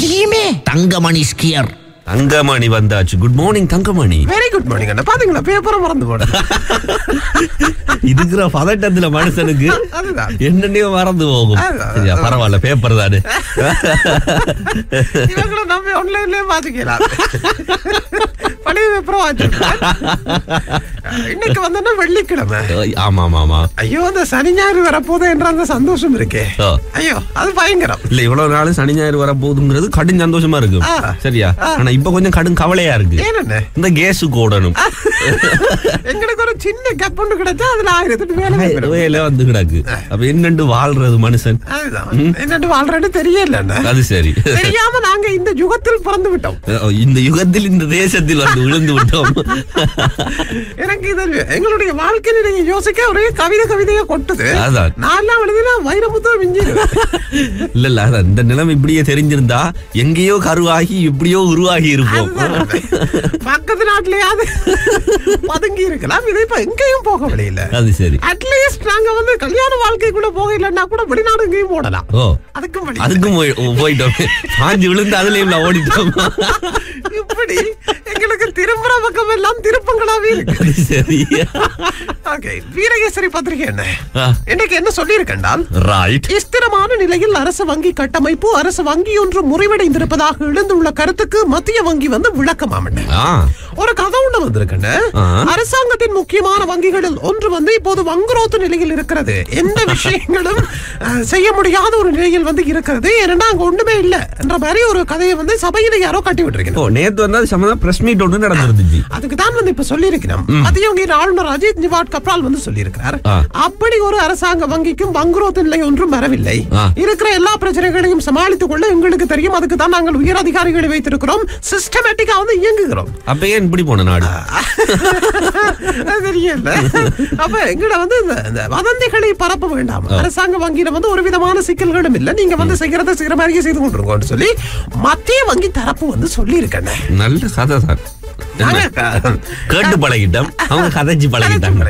தெரியுமே தங்கமணி ஸ்கியர் தங்கமணி வந்தாச்சு good morning Thangamani very good morning அண்ணா பாத்தீங்களா பேப்பரை மறந்து போட இருக்கிற பதட்டத்துல மனுஷனுக்கு அதுதான். என்னன்னே மறந்து போகும் அதுதான். சரியா பரவாயில்ல பேப்பர் தானே இவங்களை நம்ம ஆன்லைன்லயே பாத்துக்கலாம் பழைய பேப்பரும் வாங்கிருக்கேன் இன்னைக்கு வந்து வெள்ளிக்கிழமை ஆமா ஆமா ஆமா ஐயோ அந்த சனி ஞாயிறு வரப்போதே என்ற அந்த சந்தோஷம் இருக்கே ஓ. ஐயோ அது பயங்கரம் இல்ல இவ்வளவு நாள் சனி ஞாயிறு வர போகுதுங்கிறது கடும் சந்தோஷமா இருக்கு ஆ. சரியா ஆ. ஆனா இப்ப கொஞ்சம் கடும் கவலையா இருக்கு ஏனண்ணே இந்த கேஸுக்கு ஓடணும் எங்களுக்கு ஒரு சின்ன கப் ஒன்று கிடைச்சா அதுல ஆயிரத்துக்கு மேல வந்துரும். வேலை வந்து கிடக்கு அப்ப என்னண்டு வாழ்றது மனுஷன் அதுதான் என்னட்டு வாழ்றேன்னு தெரியல அது சரி தெரியாம நாங்க இந்த யுகத்தில் பிறந்து விட்டோம் இந்த யுகத்தில் இந்த தேசத்தில் வந்து விழுந்து விட்டோம் எனக்கு இது எங்களுடைய வாழ்க்கையில நீங்க யோசிக்க ஒரே கவிதை கவிதையா கொட்டுது அதான். நான் எழுதினா வைரமுத்தம் மிஞ்சி இல்ல இல்ல அதான் இந்த நிலைமை இப்படியே தெரிஞ்சிருந்தா எங்கேயோ கருவாகி இப்படியோ உருவாகி இருப்போம் பக்கத்து நாட்டிலேயாவது பதுங்கி இருக்கலாம் இதை இப்ப எங்கேயும் போக முடியல அது சரி அட்லீஸ்ட் நாங்க வந்து கல்யாண வாழ்க்கைக்குள்ள போக இல்லைன்னா கூட வெளிநாடு எங்கேயும் போடலாம் ஓ அதுக்கும் வழி அதுக்கும் போய்- போயிட்டோம் பாஞ்சு விழுந்து அதுலயும் நான் ஓடிட்டோம் இப்படி எங்களுக்கு திரும்புற பக்கம் எல்லாம் திருப்பங்களாவே இருக்கு அது சரி ஓகே வீரகேசரி பத்திரிகை என்ன ஆ. இன்னைக்கு என்ன சொல்லியிருக்கண்டால் ரைட் ஸ்திரமான நிலையில் அரசு வங்கி கட்டமைப்பு அரசு வங்கி ஒன்று முறிவடைந்திருப்பதாக எழுந்துள்ள கருத்துக்கு மத்திய வங்கி வந்து விளக்கமாமண்ண ஆ ஒரு கதை ஒண்ணு வந்திருக்கண்ண ஆ. அரசாங்கத்தின் முக்கியமான வங்கிகளில் ஒன்று வந்து இப்போது வங்குரோத்து நிலையில் இருக்கிறது எந்த விஷயங்களும் அஹ், செய்ய முடியாத ஒரு நிலையில் வந்து இருக்கிறது ஏன்னா அங்க ஒண்ணுமே இல்ல என்ற மாதிரி ஒரு கதையை வந்து சபையில யாரோ கட்டி விட்டுருக்கணும் ஓ நேத்து வந்து அது சம்பந்தம் பிரஸ் மீட் ஒன்று நடந்திருந்துச்சு அதுக்கு தான் வந்து இப்ப சொல்லியிருக்கிறோம் மத்திய வங்கியின் ஆளுநர் அஜித் நிவாட் கப்ரால் வந்து சொல்லியிருக்கிறார் ஆ. அப்படி ஒரு அரசாங்க வங்கிக்கும் வங்குரோத்து நிலை ஒன்றும் வரவில்லை ஆ. இருக்கிற எல்லா பிரச்சனைகளையும் சமாளித்துக் கொள்ள எங்களுக்கு தெரியும் அதுக்கு தான் நாங்கள் உயர் அதிகாரிகளை வைத்திருக்கிறோம் சிஸ்டமேட்டிக்கா வந்து இயங்குகிறோம் அப்ப ஏன் இப்படி போன நாடு அது தெரியல அப்ப எங்கட வந்து இந்த இந்த வதந்திகளை பரப்ப வேண்டாம் அரசாங்க வங்கியில வந்து ஒரு விதமான சிக்கல்களும் இல்ல நீங்க வந்து செய்யறத செய்யற மாதிரியே செய்து கொண்டிருக்கோம்னு சொல்லி மத்திய வங்கி தரப்பு வந்து சொல்லி இருக்கேன் நல்ல கதை தான் கேட்டு பழகிட்டோம் அவங்க கதைச்சு பழகிட்டாங்க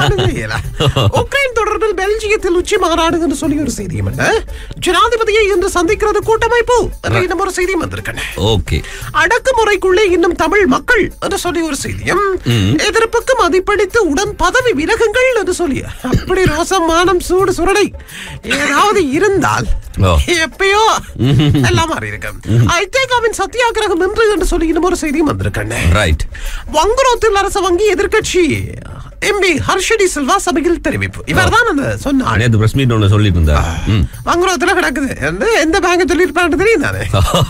உக்ரைன் தொடர்பில் பெல்ஜியத்தில் உச்சி மாநாடு என்று சொல்லி ஒரு செய்தியும் என்ன ஜனாதிபதியை இன்று சந்திக்கிறது கூட்டமைப்பு என்ற இன்னும் ஒரு செய்தியும் வந்திருக்கேன் ஓகே அடக்குமுறைக்குள்ளே இன்னும் தமிழ் மக்கள் என்று சொல்லி ஒரு செய்தியும் எதிர்ப்புக்கு மதிப்பளித்து உடன் பதவி விலகுங்கள் என்று சொல்லி அப்படி ரோசம் மானம் சூடு சுரடை ஏதாவது இருந்தால் ஓ. எப்பயோ எல்லாம் மாறி இருக்கு ஐதேகாவின் சத்தியாகிரகம் என்று என்று சொல்லி இன்னும் ஒரு செய்தியும் வந்திருக்கேன் ரைட் வங்குரோத்தில் அரசு வங்கி எதிர்க்கட்சி எம்பி ஹர்ஷடி சில்வா சபையில் தெரிவிப்பு இவர்தான் அந்த சொன்னார் நேத்து பிரஸ் மீட் ஒன்று சொல்லிட்டு இருந்தார் ம். வங்குரோத்துல கிடக்குது எந்த- எந்த பேங்க் சொல்லியிருப்பான்னு தெரியும் தானே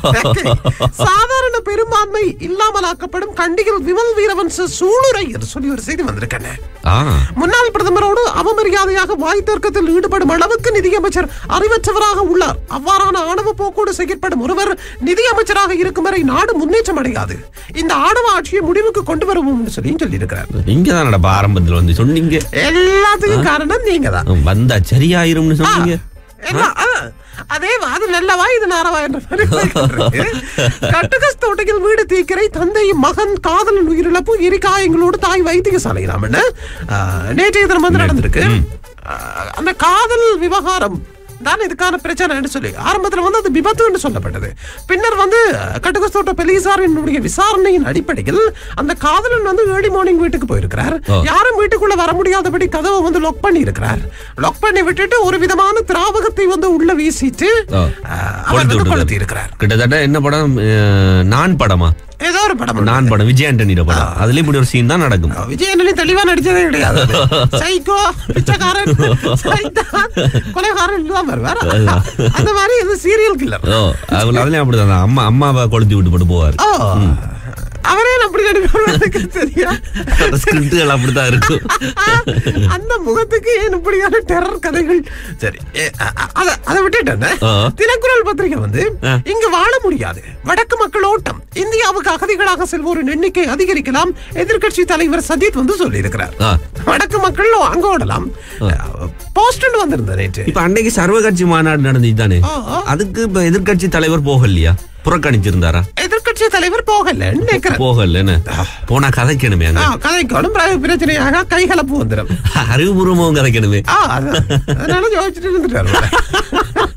சாதாரண பெரும்பான்மை இல்லாமலாக்கப்படும் கண்டிகள் விமல் வீரவன்ச சூளுரை என்று சொல்லி ஒரு செய்தி வந்திருக்கேன் ஆ முன்னாள் பிரதமரோடு அவமரியாதையாக வாய் தர்க்கத்தில் ஈடுபடும் அளவுக்கு நிதியமைச்சர் அறிவற்றவராக உள்ளார் அவ்வாறான ஆணவ போக்கோடு செயற்படும் ஒருவர் நிதியமைச்சராக இருக்கும் வரை நாடு முன்னேற்றம் அடையாது இந்த ஆணவ ஆட்சியை முடிவுக்கு கொண்டு வருவோம் சொல்லி சொல்லியிருக்கிறார் இங்க தான் ஆரம்பத்துல வந்து சொன்னீங்க எல்லாத்துக்கும் காரணம் நீங்க தான் வந்தா சரியாயிரும்னு சொன்னீங்க எல்லாம், ஆ, அதே வா, அது நல்லவா இது நாரவா என்ற மாதிரி போய்க்கொண்டிருக்கு. கட்டுகஸ் தோட்டத்தில் வீடு தீக்கிரை தந்தை மகன் காதலன் உயிரிழப்பு எரிகாயங்களோடு தாய் வைத்தியசாலையிலாம் என்ன ஆ, நேற்றைய தினம் வந்து நடந்திருக்கு ஆ, அந்த காதல் விவகாரம் தான் இதுக்கான பிரச்சனை சொல்லி ஆரம்பத்துல வந்து அது விபத்துன்னு சொல்லப்பட்டது பின்னர் வந்து கட்டுகஸ் தோட்ட போலீசாரினுடைய விசாரணையின் அடிப்படையில் அந்த காதலன் வந்து ஏர்லி மார்னிங் வீட்டுக்கு போயிருக்கிறார் யாரும் வீட்டுக்குள்ள வர முடியாதபடி கதவை வந்து லாக் பண்ணி இருக்கிறார் லாக் பண்ணி விட்டுட்டு ஒரு விதமான திராவகத்தை வந்து உள்ள வீசிட்டு ஆ. ஆஹ், அவர் கொளுத்தி வந்து விட்டுருக்காரு. கொளுத்தி இருக்கிறார் கிட்டத்தட்ட என்ன படம் அஹ், நான் படமா ஏதோ ஒரு படம் நான் படம் விஜய் ஆண்டனியோட படம் அதுலயும் இப்படி ஒரு சீன் தான் நடக்கும் விஜயனி தெளிவா நடிச்சதே கிடையாது சைக்கோ பிச்சைக்காரன் சைத்தான், கொலைகாரன் எல்லாம் வருவார் அந்த மாதிரி இது சீரியல் கில்லர் ஓ அவங்க அதுலயும் அப்படிதான் அம்மா அம்மாவை கொளுத்தி விட்டு போட்டு போவார் ஓ அவரே அப்படி நடிப்பாரு தெரியும் ஸ்கிரிப்டுகள் அப்படித்தான் இருக்கும் அந்த முகத்துக்கு ஏன் இப்படியான டெரர் கதைகள் சரி ஏ, அ- அ- அத அதை விட்டுட்டேன் ஆ. தினக்குரல் பத்திரிகை வந்து ஆ. இங்கு வாழ முடியாது வடக்கு மக்கள் ஓட்டம் இந்தியாவுக்கு அகதிகளாக செல்வோரின் எண்ணிக்கை அதிகரிக்கலாம் எதிர்க்கட்சி தலைவர் சஜித் வந்து சொல்லியிருக்கிறார் ஆ. வடக்கு மக்கள் அங்க ஓடலாம் போஸ்ட் வந்திருந்த நேற்று இப்ப அன்னைக்கு சர்வ கட்சி மாநாடு நடந்துச்சு தானே ஆ, ஆ. அதுக்கு இப்ப எதிர்க்கட்சி தலைவர் போகலையா புறக்கணிச்சிருந்தாரா எதிர்க்கட்சி தலைவர் போகல நினைக்கிறேன் போகலன்னு போனா கதைக்கணுமே அங்க ஆ, கதைக்கோடும் பிறகு பிரச்சனையாக கைகலப்பு வந்துடும் அறிவுபூர்வமாவும் கதைக்கணுமே ஆ, அதான். அதனால யோசிச்சுட்டு இருந்துட்டாரு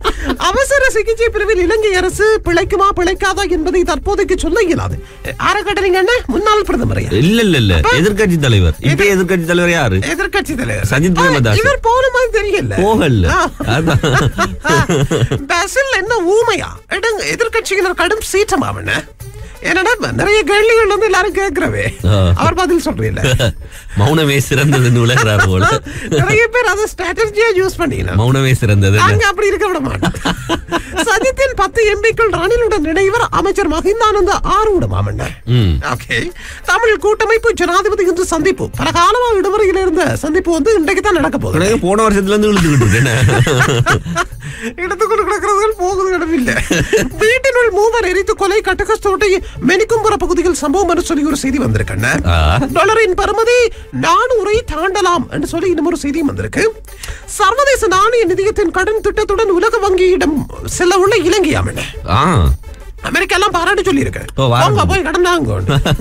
அவசர சிகிச்சை பிரிவில் இலங்கை அரசு பிழைக்குமா பிழைக்காதா என்பதை தற்போதைக்கு சொல்ல இயலாது ஆர கட்டுறீங்க என்ன முன்னாள் பிரதமரையா இல்ல இல்ல இல்ல எதிர்க்கட்சி தலைவர் இப்ப எதிர்க்கட்சி தலைவர் யாரு எதிர்கட்சி தலைவர் சஜித் ஆ, பிரேமதாஸ். இவர் போன மாதிரி தெரியல போகல ஆ. அதான் பசில் என்ன ஊமையா எடுங்க எதிர்கட்சியினர் கடும் சீற்றம் அவன என்னடா நிறைய கேள்விகள் வந்து எல்லாரும் கேட்கிறவே ஆ. அவர் பதில் சொல்றீல்ல மௌனமே சிறந்ததுன்னு உலகிறார் போல நிறைய பேர் அதை ஸ்ட்ராட்டஜியா யூஸ் பண்ணினா மௌனமே சிறந்தது நாங்க அப்படி இருக்க விட மாட்டோம் சஜித்தின் பத்து எம்பிக்கள் ரணிலுடன் இணைவர் அமைச்சர் மகிந்தானந்த ஆரூட மாமன்ன ம் ஓகே தமிழ் கூட்டமைப்பு ஜனாதிபதி இன்று சந்திப்பு பல காலமா விடுமுறையில் இருந்த சந்திப்பு வந்து இன்றைக்கு தான் நடக்க போகுது உனக்கு போன வருஷத்துல இருந்து இழுத்துக்கிட்டு இருக்கு என்ன இடத்துக்குள்ள கிடக்கிறதுகள் போகுது இடமில்லை வீட்டினுள் மூவர் எரித்து கொலை கட்டகஸ்தோட்டை மெனிக்கும்புற பகுதியில் சம்பவம் என்று சொல்லி ஒரு செய்தி வந்திருக்கண்ண ஆ. டாலரின் பருமதி நானூறை தாண்டலாம் என்று சொல்லி இன்னும் ஒரு செய்தியும் வந்திருக்கு சர்வதேச நாணய நிதியத்தின் கடன் திட்டத்துடன் உலக வங்கியிடம் செல்ல உள்ள இலங்கையாமண்ண ஆ அமெரிக்கா எல்லாம் பாராட்டு சொல்லியிருக்கேன் ஓ, வாரம். போங்க போய் கடன் தாங்க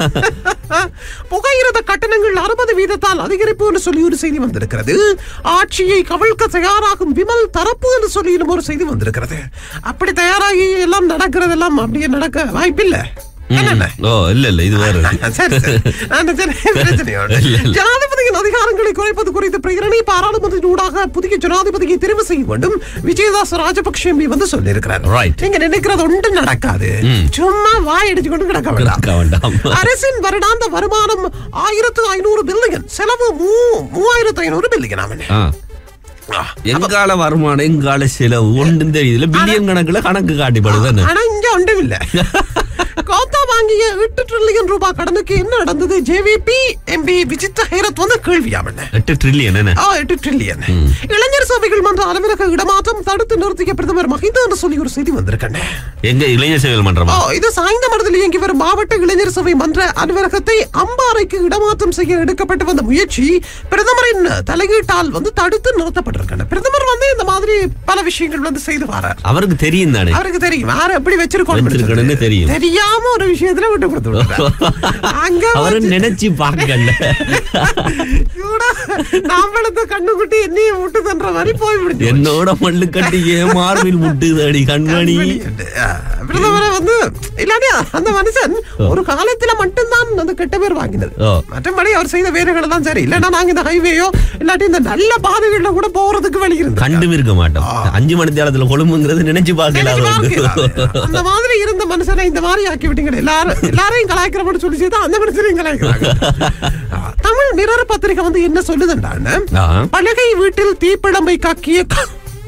புகையிரத கட்டணங்கள் அறுபது வீதத்தால் அதிகரிப்பு என்று சொல்லி ஒரு செய்தி வந்திருக்கிறது ஆட்சியை கவிழ்க்க தயாராகும் விமல் தரப்பு என்று சொல்லி இன்னும் ஒரு செய்தி வந்திருக்கிறது அப்படி தயாராகி எல்லாம் நடக்கிறதெல்லாம் அப்படியே நடக்க வாய்ப்பில்லை என்னென்ன ஓ இல்ல இல்ல இது வேற சரி, சரி. அந்த சரி, பிரச்சனையோடு. இல்ல, இல்ல. ஜனாதிபதியின் அதிகாரங்களை குறைப்பது குறித்த பிரேரணை பாராளுமன்றத்தின் ஊடாக புதிய ஜனாதிபதியை தெரிவு செய்ய வேண்டும் விஜயதாஸ் ராஜபக்ஷ எம்பி வந்து சொல்லியிருக்கிறார் Right. நீங்க நினைக்கிறது ஒன்றும் நடக்காது சும்மா வாய் அடிச்சு கொண்டு கிடக்க வேண்டாம் கிடக்க வேண்டாம். அரசின் வருடாந்த வருமானம் ஆயிரத்து ஐநூறு பில்லியன் செலவு மூ- மூவாயிரத்து ஐநூறு பில்லியன் அவன் ஆ எங்கால வருமானம் எங்கால செலவு ஒன்றும் தெரியல பில்லியன் கணக்குல கணக்கு காட்டிப்படுது ஆனா இங்க ஒன்றும் இல்ல கோத்தா வாங்கிய எட்டு ட்ரில்லியன் ரூபாய் கடனுக்கு என்ன நடந்தது ஜேவிபி எம்பி விஜித்த ஹேரத் வந்து கேள்வியாமண்ண எட்டு ட்ரில்லியன் என்ன ஆ, எட்டு ட்ரில்லியன் இளைஞர் சபைகள் மன்ற அலுவலக இடமாற்றம் தடுத்து நிறுத்திய பிரதமர் மஹிந்த என்று சொல்லி ஒரு செய்தி வந்திருக்கண்ணே எங்க இளைஞர் சேவல் ஓ, மன்றமா இது சாய்ந்த மரத்தில் இயங்கி வரும் மாவட்ட இளைஞர் சபை மன்ற அலுவலகத்தை அம்பாறைக்கு இடமாற்றம் செய்ய எடுக்கப்பட்டு வந்த முயற்சி பிரதமரின் தலையீட்டால் வந்து தடுத்து நிறுத்தப்பட்டிருக்கன பிரதமர் வந்து இந்த மாதிரி பல விஷயங்கள் வந்து செய்து வரார் அவருக்கு தெரியும் தானே அவருக்கு தெரியும் யார எப்படி வச்சிருக்கோம் வச்சிருக்கணும்னு தெரியும். தெரியாம ஒரு விஷயத்துல விட்டு கொடுத்து விட்டார். அங்க அவரு வச்சு- நினைச்சு பார்க்கல இவட நாம்பளத்தை கண்ணுக்குட்டி என்னையும் விட்டு தன்ற மாதிரி போய் விடுச்சு என்னோட மல்லு கட்டி ஏன் மார்பில் முட்டுதடி கண்மணி பிரதமரை வந்து இல்லாட்டி அந்த மனுஷன் ஒரு காலத்துல மட்டும்தான் அந்த கெட்ட பேர் வாங்கினது ஓ. மற்றபடி அவர் செய்த வேலைகள் எல்லாம் சரி இல்லன்னா நாங்க இந்த ஹைவேயோ இல்லாட்டி இந்த நல்ல பாதைகள்ல கூட போறதுக்கு வழி இருந்து கண்டும் இருக்க மாட்டோம் அஞ்சு மணி தேரத்துல கொழும்புங்கிறது நினைச்சு பார்க்கல அந்த மாதிரி இருந்த மனுஷனை இந்த மாதிரி ஆக்கி விட்டீங்க எல்லாரும் எல்லாரையும் கலாய்க்கிறோம்னு சொல்லி செய்தா அந்த மனுஷனையும் கலாய்க்கிறாங்க ஆ, தமிழ் மிரர் பத்திரிகை வந்து என்ன சொல்லுதுண்டான்னு ஆ. பலகை வீட்டில் தீப்பிழம்பை காக்கிய கா-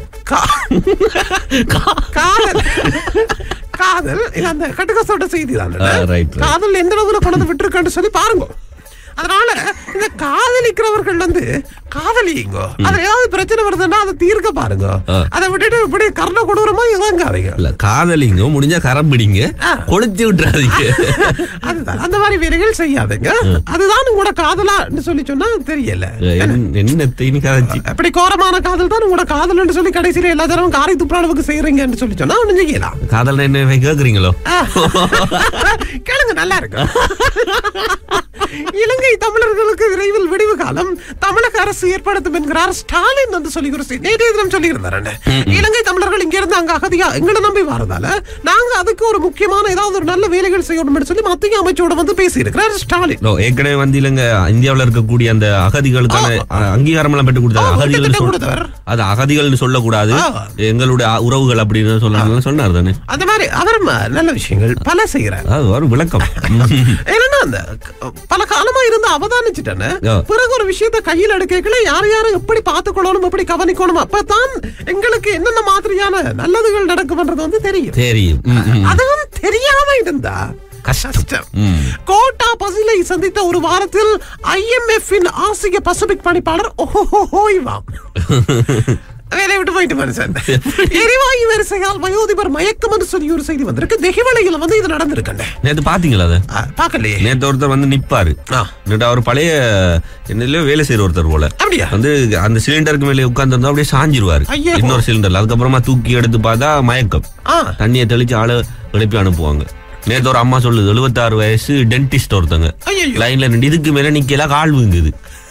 கா- காதல் காதல் இது அந்த கட்டுக்கசோட செய்தி தான் ஆ, right, right. காதல் எந்த அளவுல கொண்டு வந்து விட்டுருக்கான்னு சொல்லி பாருங்க அதனால இந்த காதலிக்கிறவர்கள் வந்து காதலிங்க அதுல ஏதாவது பிரச்சனை வருதுன்னா அதை தீர்க்க பாருங்க ஆ. அதை விட்டுட்டு இப்படி கர்ண கொடூரமா இதாங்காதீங்க இல்ல காதலிங்க முடிஞ்சா கரம் பிடிங்க ஆ. கொளுத்தி விட்டுறாதீங்க அதுதான் அந்த மாதிரி வேலைகள் செய்யாதீங்க அதுதான் உங்களோட காதலான்னு சொல்லி சொன்னா தெரியல என்ன- என்ன தீனி கதைச்சி அப்படி கோரமான காதல் தான் உங்களோட காதல்னு சொல்லி கடைசியில எல்லா தடவும் காரை துப்புற அளவுக்கு செய்யறீங்கன்னு சொல்லி சொன்னா ஒண்ணு செய்யலாம் காதல் என்ன கேக்குறீங்களோ கேளுங்க நல்லா இருக்கு இலங்கை தமிழர்களுக்கு விரைவில் விடிவு காலம் தமிழக அரசு ஏற்படுத்தும் என்கிறார் ஸ்டாலின் என்று சொல்லி ஒரு செய்தி நேற்றைய தினம் சொல்லி இருந்தாரு இலங்கை தமிழர்கள் இங்க இருந்து அங்க அகதியா எங்களை நம்பி வரதால நாங்க அதுக்கு ஒரு முக்கியமான ஏதாவது ஒரு நல்ல வேலைகள் செய்யணும்னு சொல்லி மத்திய அமைச்சரோட வந்து பேசி இருக்கிறார் ஸ்டாலின் ஓ, ஏற்கனவே வந்து இல்லைங்க இந்தியாவுல இருக்கக்கூடிய அந்த அகதிகளுக்கான அ- அங்கீகாரம் எல்லாம் பெற்று கொடுத்தாங்க ஆ, அகதிகள் திட்டம் சொல்- கொடுத்தவர். அது அகதிகள்னு சொல்லக்கூடாது ஆ. எங்களுடைய அ- உறவுகள் அப்படின்னு சொல்லலாம் சொன்னார் தானே அந்த மாதிரி அவர் ம- நல்ல விஷயங்கள் பல செய்யறாரு அது ஒரு விளக்கம் என்னன்னா அந்த க- பல காலமா இருந்து அவதானிச்சுட்டேன்னு ஆ. பிறகு ஒரு விஷயத்த கையில் எடுக்கல யார் யாரும் எப்படி பார்த்துக்கொள்ளணும் எப்படி கவனிக்கணும் அப்பதான் எங்களுக்கு என்னென்ன மாதிரியான நல்லதுகள் நடக்கும்ன்றது வந்து தெரியும் தெரியும் ம், ம். அதுவும் தெரியாம இருந்தா கஷ்டம் ம். கோட்டா பசிலை சந்தித்த ஒரு வாரத்தில் IMF இன் ஆசிய பசிபிக் பணிப்பாளர் ஓஹோஹோய்வாம் வேலையை விட்டு போயிட்டு மனுஷன் எரிவாயு வரிசையால் வயோதிபர் மயக்கம் என்று சொல்லி ஒரு செய்தி வந்திருக்கு தெகிவலையில வந்து இது நடந்திருக்கேன் நேத்து பாத்தீங்களா அதை பாக்கலையே நேத்து ஒருத்தர் வந்து நிப்பாரு ஆ. நேத்து அவர் பழைய என்னலயோ வேலை செய்யற ஒருத்தர் போல அப்படியா வந்து அந்த சிலிண்டருக்கு மேலே உட்கார்ந்து அப்படியே சாஞ்சிருவாரு ஐயோ. இன்னொரு சிலிண்டர்ல அதுக்கப்புறமா தூக்கி எடுத்து பார்த்தா மயக்கம் ஆ தண்ணியை தெளிச்சு ஆளு எழுப்பி அனுப்புவாங்க நேத்து ஒரு அம்மா சொல்லுது எழுபத்தாறு வயசு டென்டிஸ்ட் ஒருத்தங்க ஐயோ லைன்ல நின்று இதுக்கு மேல நிக்கல கால் வீங்குது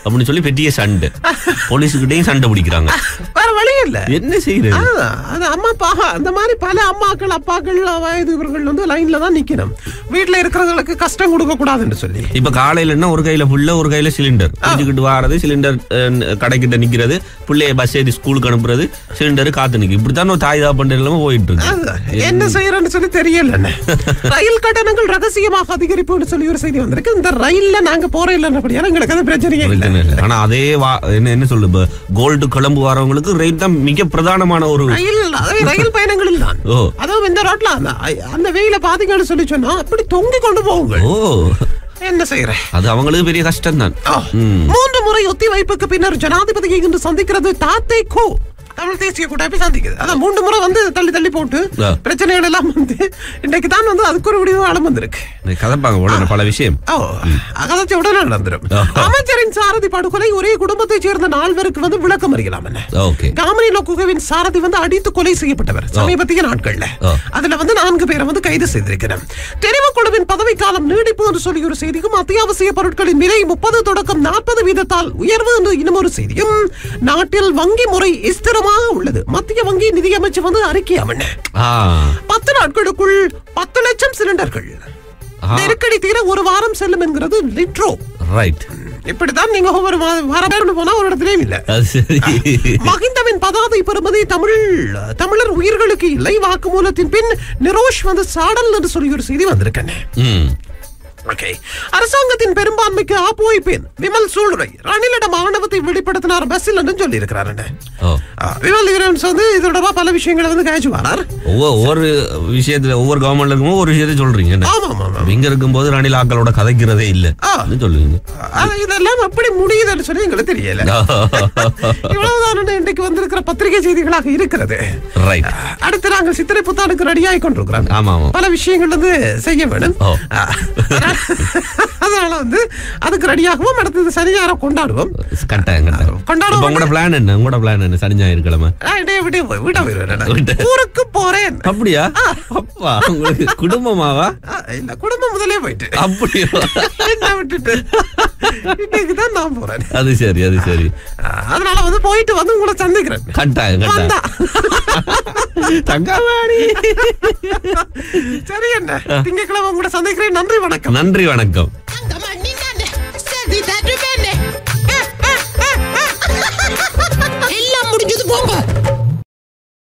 அப்படின்னு சொல்லி பெரிய சண்டை போலீஸுக்கிட்டையும் சண்டை பிடிக்கிறாங்க வேற வழி இல்ல என்ன செய்யறது அதான், அது அம்மா அப்பா அந்த மாதிரி பல அம்மாக்கள் அப்பாக்கள் வயது இவர்கள் வந்து லைன்ல தான் நிக்கணும் வீட்டுல இருக்கிறவங்களுக்கு கஷ்டம் கொடுக்க கூடாதுன்னு சொல்லி இப்ப காலையில என்ன ஒரு கையில புல்ல ஒரு கையில சிலிண்டர் பிடிச்சுக்கிட்டு வாரது சிலிண்டர் கடைக்கிட்ட நிக்கிறது பிள்ளைய பஸ் ஏறி ஸ்கூலுக்கு அனுப்புறது சிலிண்டர் காத்து நிக்கு இப்படித்தான் ஒரு தாய் தாப்பண்ட இல்லாம போயிட்டு இருக்கு அதுதான். என்ன செய்யறேன்னு சொல்லி தெரியல ரயில் கட்டணங்கள் ரகசியமாக அதிகரிப்புன்னு சொல்லி ஒரு செய்தி வந்திருக்கு இந்த ரயில்ல நாங்க போற இல்லைன்னபடியா எங்களுக்கு அது பிரச்சனையே இல்லை பிரச்சனை இல்லை. ஆனா அதே வா- என்ன என்ன சொல்லு கோல்டு கிளம்பு வரவங்களுக்கு ரேட் தான் மிக பிரதானமான ஒரு ரயில் அதே ரயில் பயணங்களில் தான் ஓ அதுவும் இந்த ரோட்ல அந்த அந்த வெயில பாத்தீங்கன்னு சொல்லி சொன்னா அப்படி தொங்கி கொண்டு போகுங்க ஓ என்ன செய்யற அது அவங்களுக்கு பெரிய கஷ்டம் தான் ஆ. மூன்று முறை ஒத்திவைப்புக்கு பின்னர் ஜனாதிபதியை இன்று சந்திக்கிறது தாத்தை கோ தமிழ் தேசிய கூட்டமைப்பை சந்திக்குது அதான் மூன்று முறை வந்து தள்ளி தள்ளி போட்டு ஆ. பிரச்சனைகள் எல்லாம் வந்து இன்றைக்கு தான் வந்து அதுக்கு ஒரு முடிவு ஆழம் வந்திருக்கு கதப்பாங்க உடனே பல விஷயம் ஓ அகதத்தை உடனே நடந்துரும் ஆ. அமைச்சரின் சாரதி படுகொலை ஒரே குடும்பத்தைச் சேர்ந்த நால்வருக்கு வந்து விளக்கம் அறியலாம் என்ன ஓகே காமினி லோகுகவின் சாரதி வந்து அடித்து கொலை செய்யப்பட்டவர் சமீபத்திய நாட்கள்ல ஆ. அதுல வந்து நான்கு பேரை வந்து கைது செய்திருக்கிறோம் தெரிவுக்குழுவின் பதவிக்காலம் நீடிப்பு என்று சொல்லி ஒரு செய்தியும் அத்தியாவசிய பொருட்களின் விலை முப்பது தொடக்கம் நாற்பது வீதத்தால் உயர்வு என்று இன்னும் ஒரு செய்தியும் நாட்டில் வங்கி முறை ஸ்திரமாக உள்ளது மத்திய வங்கி நிதியமைச்சர் வந்து அறிக்கை அவன ஆ பத்து நாட்களுக்குள் பத்து லட்சம் சிலிண்டர்கள் ஆ. நெருக்கடி தீர ஒரு வாரம் செல்லும் என்கிறது லிட்ரோ ரைட் இப்படித்தான் நீங்க ஒவ்வொரு வா- வாரம் பேருந்து போனா ஒரு இடத்துலயும் இல்ல அது சரி மகிந்தவின் பதாதை பெறுமதி தமிழ் தமிழர் உயிர்களுக்கு இல்லை வாக்குமூலத்தின் பின் நிரோஷ் வந்து சாடல் என்று சொல்லி ஒரு செய்தி வந்திருக்கேன் ம் ஓகே அரசாங்கத்தின் பெரும்பான்மைக்கு ஆப்பு வைப்பேன் விமல் சூளுரை ரணிலிடம் ஆணவத்தை வெளிப்படுத்தினார் பஸ்ஸில் என்று சொல்லி இருக்கிறார் ஓ விமல் வீரன்ஸ் வந்து இதோட பல விஷயங்களை வந்து காய்ச்சி வரார் ஒவ்வொரு ஒவ்வொரு விஷயத்துல ஒவ்வொரு கவர்மெண்ட்ல இருக்கும்போது ஒரு விஷயத்தை சொல்றீங்க என்ன? ஆமா ஆமா ஆமா இங்க இருக்கும்போது ரணில் ஆக்களோட கதைக்கிறதே இல்ல ஆ. ன்னு சொல்லுவீங்க ஆனா இதெல்லாம் எப்படி முடியுதுன்னு சொல்லி எங்களுக்கு தெரியல இவ்வளவுதான் இன்றைக்கு வந்திருக்கிற பத்திரிகை செய்திகளாக இருக்கிறது ரைட் அடுத்து நாங்கள் சித்திரை புத்தாண்டுக்கு ரெடியாகி கொண்டிருக்கிறோம் ஆமா ஆமா பல விஷயங்கள் வந்து செய்ய வேணும் ஓ. ஆ. அதனால வந்து அதுக்கு ரெடியாகவும் அடுத்தது சனியாரம் கொண்டாடுவோம் கட்டாயம் கட்டாயம் கொண்டாடுவோம். இப்ப உங்களோட பிளான் என்ன உங்களோட பிளான் என்ன சனி ஞாயிற்றுக்கிழமை ஆ, டேய், விடு, வீட்டை போயிருவேன் வீட்டை. நான். ஊருக்கு போறேன் அப்படியா அப்பா உங்களுக்கு குடும்பமாவா ஆ, இல்ல குடும்பம் முதலே போயிட்டு அப்படியா என்ன விட்டுட்டு இன்னைக்கு தான் நான் போறேன் அது சரி அது சரி ஆ, அதனால வந்து போயிட்டு வந்து உங்களை சந்திக்கிறேன் கட்டாயம் வந்தா கட்டாயம் தங்கவாடி சரி என்ன திங்கட்கிழமை உங்களை சந்திக்கிறேன் நன்றி வணக்கம் நன்றி வணக்கம் Tanga maninane, sedi tatu bene. எல்லாம் முடிஞ்சது போங்க